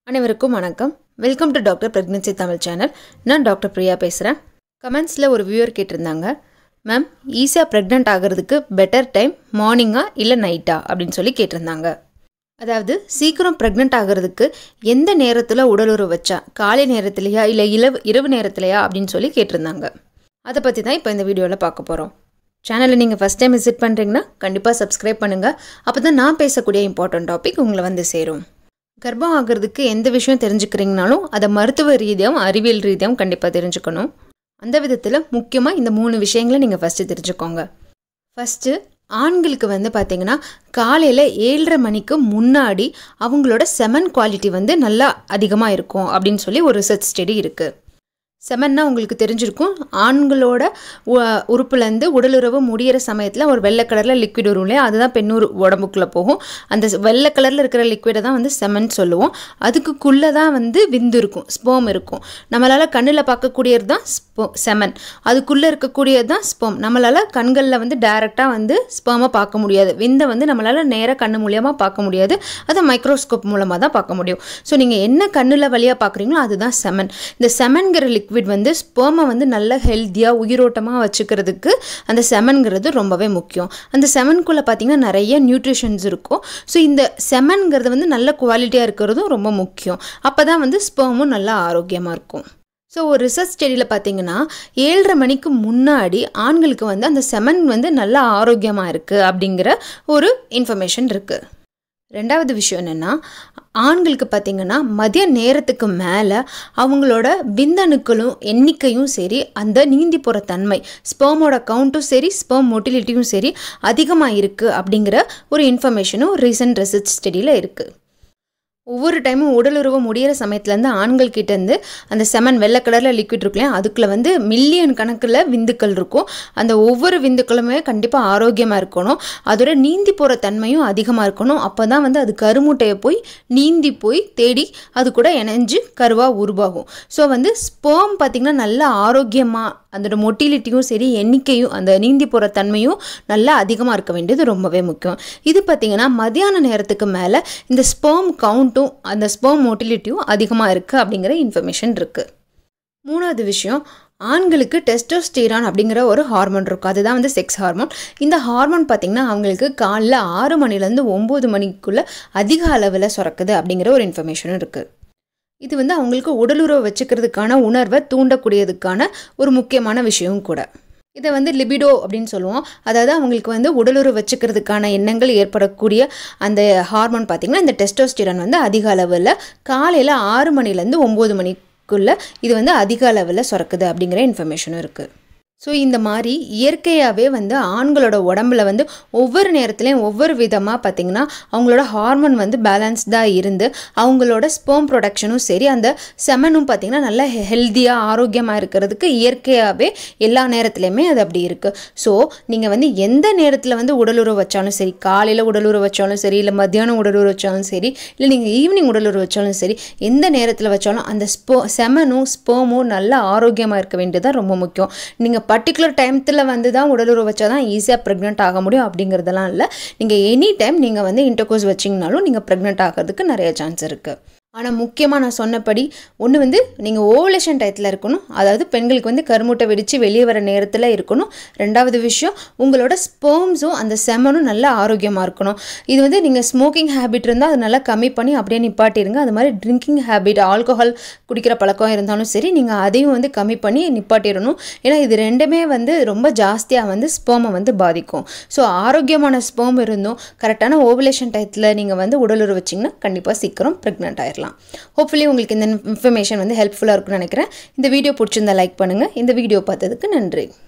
அனைவருக்கும் வணக்கம் welcome to doctor pregnancy Tamil channel நான் டாக்டர் பிரியா பேசுகிறேன் கமெண்ட்ஸில் ஒரு வியூவர் கேட்டிருந்தாங்க மேம் ஈஸியாக ப்ரெக்னென்ட் ஆகிறதுக்கு பெட்டர் டைம் மார்னிங்கா இல்லை நைட்டா அப்படின்னு சொல்லி கேட்டிருந்தாங்க அதாவது சீக்கிரம் ப்ரெக்னென்ட் ஆகிறதுக்கு எந்த நேரத்தில் உடலுறவு வச்சா காலை நேரத்துலையா இல்லை இரவு இரவு நேரத்துலையா அப்படின்னு சொல்லி கேட்டிருந்தாங்க அதை பற்றி தான் இப்போ இந்த வீடியோவில் பார்க்க போகிறோம் சேனலை நீங்கள் ஃபஸ்ட் டைம் விசிட் பண்ணுறீங்கன்னா கண்டிப்பாக சப்ஸ்கிரைப் பண்ணுங்கள் அப்போ தான் நான் பேசக்கூடிய இம்பார்ட்டன்ட் டாபிக் உங்களை வந்து சேரும் கர்ப்பம் ஆகிறதுக்கு எந்த விஷயம் தெரிஞ்சுக்கிறீங்கனாலும் அதை மருத்துவ ரீதியாகவும் அறிவியல் ரீதியாகவும் கண்டிப்பாக தெரிஞ்சுக்கணும் அந்த விதத்தில் முக்கியமாக இந்த மூணு விஷயங்களை நீங்கள் ஃபஸ்ட்டு தெரிஞ்சுக்கோங்க ஃபஸ்ட்டு ஆண்களுக்கு வந்து பார்த்தீங்கன்னா காலையில் ஏழரை மணிக்கு முன்னாடி அவங்களோட செமன் குவாலிட்டி வந்து நல்லா அதிகமாக இருக்கும் அப்படின்னு சொல்லி ஒரு ரிசர்ச் ஸ்டடி இருக்குது செமன்னா உங்களுக்கு தெரிஞ்சிருக்கும் ஆண்களோட உ- உறுப்புலேருந்து உடலுறவு முடியிற சமயத்தில் ஒரு வெள்ளை கலரில் லிக்விட் வரும் இல்லையா அதுதான் பெண்ணூர் உடம்புக்குள்ளே போகும் அந்த ஸ்- வெள்ளை கலரில் இருக்கிற லிக்விடை தான் வந்து செமன் சொல்லுவோம் அதுக்குள்ளே தான் வந்து விந்து இருக்கும் ஸ்போம் இருக்கும் நம்மளால் கண்ணில் பார்க்கக்கூடியது தான் ஸ்போ செமன் அதுக்குள்ளே இருக்கக்கூடியது தான் ஸ்போம் நம்மளால் கண்களில் வந்து டைரெக்டாக வந்து ஸ்போமை பார்க்க முடியாது விந்தை வந்து நம்மளால் நேராக கண்ணு மூலியமாக பார்க்க முடியாது அதை மைக்ரோஸ்கோப் மூலமாக தான் பார்க்க முடியும் ஸோ நீங்கள் என்ன கண்ணில் வழியாக பார்க்குறீங்களோ அதுதான் செமன் இந்த செமன்கிற லிக்விட் வந்து ஸ்போமை வந்து நல்ல ஹெல்த்தியாக உயிரோட்டமாக வச்சுக்கிறதுக்கு அந்த செமன்கிறது ரொம்பவே முக்கியம் அந்த செமனுக்குள்ளே பார்த்தீங்கன்னா நிறைய நியூட்ரிஷன்ஸ் இருக்கும் ஸோ இந்த செமன்கிறது வந்து நல்ல குவாலிட்டியாக இருக்கிறதும் ரொம்ப முக்கியம் அப்போ தான் வந்து ஸ்போமும் நல்லா ஆரோக்கியமாக இருக்கும் ஸோ ஒரு ரிசர்ச் ஸ்டடியில் பார்த்தீங்கன்னா ஏழரை மணிக்கு முன்னாடி ஆண்களுக்கு வந்து அந்த செமன் வந்து நல்லா ஆரோக்கியமாக இருக்குது அப்படிங்கிற ஒரு இன்ஃபர்மேஷன் இருக்குது ரெண்டாவது விஷயம் என்னென்னா ஆண்களுக்கு பார்த்தீங்கன்னா மதிய நேரத்துக்கு மேலே அவங்களோட விந்தணுக்களும் எண்ணிக்கையும் சரி அந்த நீந்தி போகிற தன்மை ஸ்பெர்மோட கவுண்ட்டும் சரி ஸ்பெர்ம் மொட்டிலிட்டியும் சரி அதிகமாக இருக்குது அப்படிங்கிற ஒரு இன்ஃபர்மேஷனும் ரீசன்ட் ரிசர்ச் ஸ்டடியில் இருக்குது ஒவ்வொரு டைமும் உடலுறவு முடியிற சமயத்துலேருந்து ஆண்கள் கிட்டேருந்து அந்த செமன் வெள்ளை கலரில் லிக்விட் இருக்கு இல்லையா அதுக்குள்ள வந்து மில்லியன் கணக்கில் விந்துக்கள் இருக்கும் அந்த ஒவ்வொரு விந்துக்களுமே கண்டிப்பாக ஆரோக்கியமாக இருக்கணும் அதோட நீந்தி போகிற தன்மையும் அதிகமாக இருக்கணும் அப்போ தான் வந்து அது கருமுட்டையை போய் நீந்தி போய் தேடி அது கூட இணைஞ்சு கருவாக உருவாகும் ஸோ வந்து ஸ்பேம் பார்த்திங்கன்னா நல்ல ஆரோக்கியமாக அதோட மொட்டிலிட்டியும் சரி எண்ணிக்கையும் அந்த நீந்தி போகிற தன்மையும் நல்லா அதிகமாக இருக்க வேண்டியது ரொம்பவே முக்கியம் இது பார்த்திங்கன்னா மதியான நேரத்துக்கு மேலே இந்த ஸ்பேம் கவுண்ட்டும் அந்த ஸ்பேம் மொட்டிலிட்டியும் அதிகமாக இருக்குது அப்படிங்கிற இன்ஃபர்மேஷன் இருக்குது மூணாவது விஷயம் ஆண்களுக்கு டெஸ்டோஸ்டீரான் அப்படிங்கிற ஒரு ஹார்மோன் இருக்கும் அதுதான் வந்து செக்ஸ் ஹார்மோன் இந்த ஹார்மோன் பார்த்திங்கன்னா அவங்களுக்கு காலைல ஆறு மணிலேருந்து ஒம்பது மணிக்குள்ளே அதிக அளவில் சுரக்குது அப்படிங்கிற ஒரு இன்ஃபர்மேஷனும் இருக்குது இது வந்து அவங்களுக்கு உடலுறவு வச்சுக்கிறதுக்கான உணர்வை தூண்டக்கூடியதுக்கான ஒரு முக்கியமான விஷயமும் கூட இதை வந்து லிபிடோ அப்படின்னு சொல்லுவோம் அதாவது அவங்களுக்கு வந்து உடலுறவு வச்சுக்கிறதுக்கான எண்ணங்கள் ஏற்படக்கூடிய அந்த ஹார்மோன் பார்த்திங்கன்னா இந்த டெஸ்டோஸ்டிரான் வந்து அதிக அளவில் காலையில் ஆறு மணிலேருந்து ஒம்பது மணிக்குள்ளே இது வந்து அதிக அளவில் சுரக்குது அப்படிங்கிற இன்ஃபர்மேஷனும் இருக்குது ஸோ இந்த மாதிரி இயற்கையாகவே வந்து ஆண்களோட உடம்புல வந்து ஒவ்வொரு நேரத்துலையும் ஒவ்வொரு விதமாக பார்த்திங்கன்னா அவங்களோட ஹார்மோன் வந்து பேலன்ஸ்டாக இருந்து அவங்களோட ஸ்போம் ப்ரொடக்ஷனும் சரி அந்த செமனும் பார்த்திங்கன்னா நல்லா ஹெல்த்தியாக ஆரோக்கியமாக இருக்கிறதுக்கு இயற்கையாகவே எல்லா நேரத்துலையுமே அது அப்படி இருக்குது ஸோ நீங்கள் வந்து எந்த நேரத்தில் வந்து உடலுறவு வச்சாலும் சரி காலையில் உடலுறவு வச்சாலும் சரி இல்லை மத்தியானம் உடலுறவு வச்சாலும் சரி இல்லை நீங்கள் ஈவினிங் உடலுறவு வச்சாலும் சரி எந்த நேரத்தில் வச்சாலும் அந்த ஸ்போ செமனும் ஸ்போமும் நல்லா ஆரோக்கியமாக இருக்க வேண்டியது ரொம்ப முக்கியம் நீங்கள் பர்டிகுலர் டைமத்தில் வந்து தான் உடலுறவு வச்சா தான் ஈஸியாக ப்ரெக்னென்ட் ஆக முடியும் அப்படிங்கிறதெல்லாம் இல்லை நீங்கள் எனி டைம் நீங்கள் வந்து இன்டர்கோர்ஸ் வச்சிங்கனாலும் நீங்கள் ப்ரெக்னென்ட் ஆகிறதுக்கு நிறைய சான்ஸ் இருக்குது ஆனால் முக்கியமாக நான் சொன்னபடி ஒன்று வந்து நீங்கள் ஓவலேஷன் டயத்தில் இருக்கணும் அதாவது பெண்களுக்கு வந்து கருமுட்டை வெடித்து வெளியே வர நேரத்தில் இருக்கணும் ரெண்டாவது விஷயம் உங்களோட ஸ்பேம்ஸும் அந்த செமனும் நல்லா ஆரோக்கியமாக இருக்கணும் இது வந்து நீங்கள் ஸ்மோக்கிங் ஹேபிட் இருந்தால் அது நல்லா கம்மி பண்ணி அப்படியே நிப்பாட்டிடுங்க அது மாதிரி ட்ரிங்கிங் ஹேபிட் ஆல்கோஹால் குடிக்கிற பழக்கம் இருந்தாலும் சரி நீங்கள் அதையும் வந்து கம்மி பண்ணி நிப்பாட்டிடணும் ஏன்னா இது ரெண்டுமே வந்து ரொம்ப ஜாஸ்தியாக வந்து ஸ்பேமை வந்து பாதிக்கும் ஸோ ஆரோக்கியமான ஸ்பேம் இருந்தும் கரெக்டான ஓவலேஷன் டயத்தில் நீங்கள் வந்து உடலுறவு வச்சிங்கன்னா கண்டிப்பாக சீக்கிரம் ப்ரெக்னென்ட் ஆயிடலாம் ஹோப்ஃபுல்லி உங்களுக்கு இந்த இன்ஃபர்மேஷன் வந்து ஹெல்ப்ஃபுல்லாக இருக்கும்னு நினைக்கிறேன் இந்த வீடியோ பிடிச்சிருந்தா லைக் பண்ணுங்கள் இந்த வீடியோ பார்த்ததுக்கு நன்றி